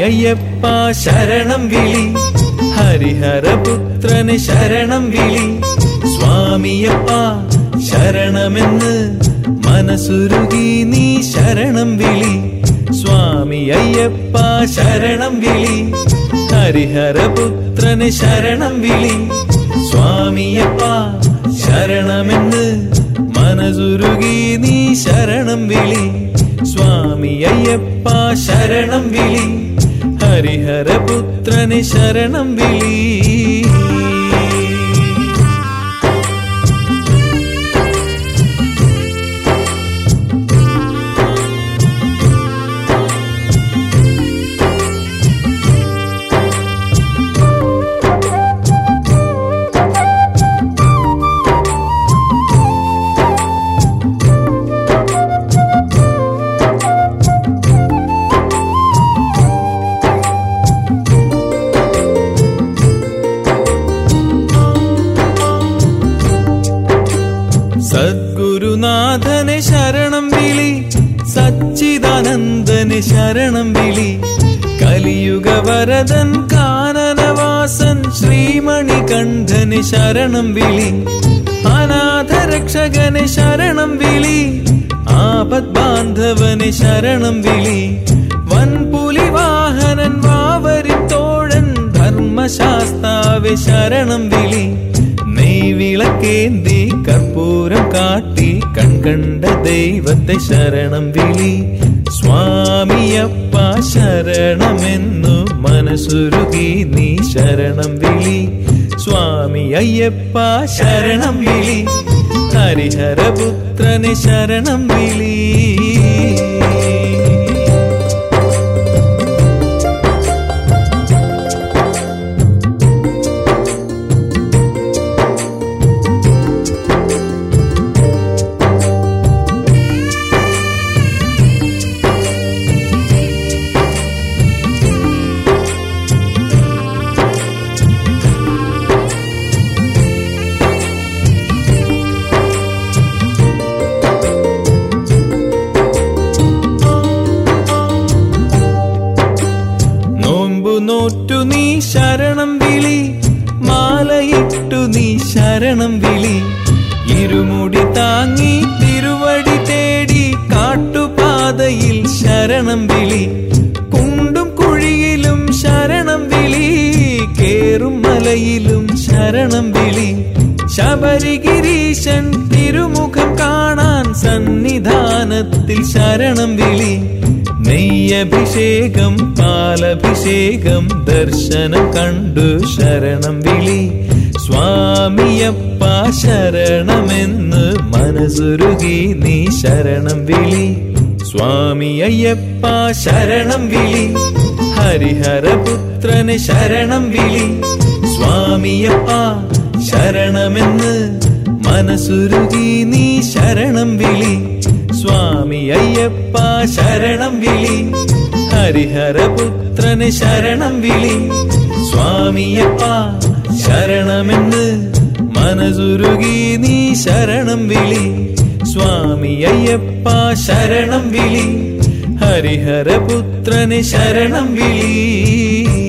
അയ്യപ്പ ശരണം വിളി ഹരിഹരപുത്രന് ശരണം വിളി സ്വാമിയപ്പ ശരണമെന്ന് മനസ്സുരുകി നീ ശരണം വിളി സ്വാമി അയ്യപ്പ ശരണം വിളി ഹരിഹരപുത്രന് ശരണം വിളി സ്വാമിയപ്പ ശരണമെന്ന് മനസ്സുരുകി നീ ശരണം വിളി സ്വാമി അയ്യപ്പ ശരണം വിളി ഹരിഹരപുത്രന് ശരണം വിളി സദ്ഗുരുനാഥന് ശരണം വിളി സച്ചിദാനന്ദന് ശരണം വിളി കലിയുഗ വരദൻ കാനനവാസൻ ശ്രീമണികണ്ഠന് ശരണം വിളി അനാഥരക്ഷകന് ശരണം വിളി ആപത് ബാന്ധവന് ശരണം വിളി വൻപുലി വാഹനൻ വാവരി തോഴൻ ധർമ്മശാസ്താവ് ശരണം വിളി നെയ്വിളക്കേന്തി കർപ്പൂരം കാട്ടി കൺകണ്ട ദൈവത്തെ ശരണം വിളി സ്വാമിയപ്പ ശരണമെന്നു മനസ്സുരുകി നീ ശരണം വിളി സ്വാമി അയ്യപ്പ ശരണം വിളി ഹരിഹരപുത്രന് ശരണം വിളി നോമ്പു നോറ്റു നീ ശരണം വിളി മാലയിട്ടു നീ ശരണം വിളി ഇരുമുടി താങ്ങി തിരുവടി തേടി കാട്ടുപാതയിൽ ശരണം വിളി കുണ്ടും കുഴിയിലും ശരണം വിളി കേറും മലയിലും ശരണം വിളി ശബരിഗിരീശൻ തിരുമുഖം കാണാൻ സന്നിധാനത്തിൽ ശരണം വിളി നെയ്യഭിഷേകം പാലഭിഷേകം ദർശനം കണ്ടു ശരണം വിളി സ്വാമിയപ്പ ശരണമെന്ന് മനസ്സുരുകി നീ ശരണം വിളി സ്വാമി അയ്യപ്പ ശരണം വിളി ഹരിഹരപുത്രന് ശരണം വിളി സ്വാമിയപ്പ ശരണമെന്ന് മനസ്സുരുകി നീ ശരണം വിളി സ്വാമി അയ്യപ്പ ശരണം വിളി ഹരിഹരപുത്രന് ശരണം വിളി സ്വാമിയപ്പ ശരണമെന്ന് മനസ്സുരുകി നീ ശരണം വിളി സ്വാമി അയ്യപ്പ ശരണം വിളി ഹരിഹരപുത്രന് ശരണം വിളി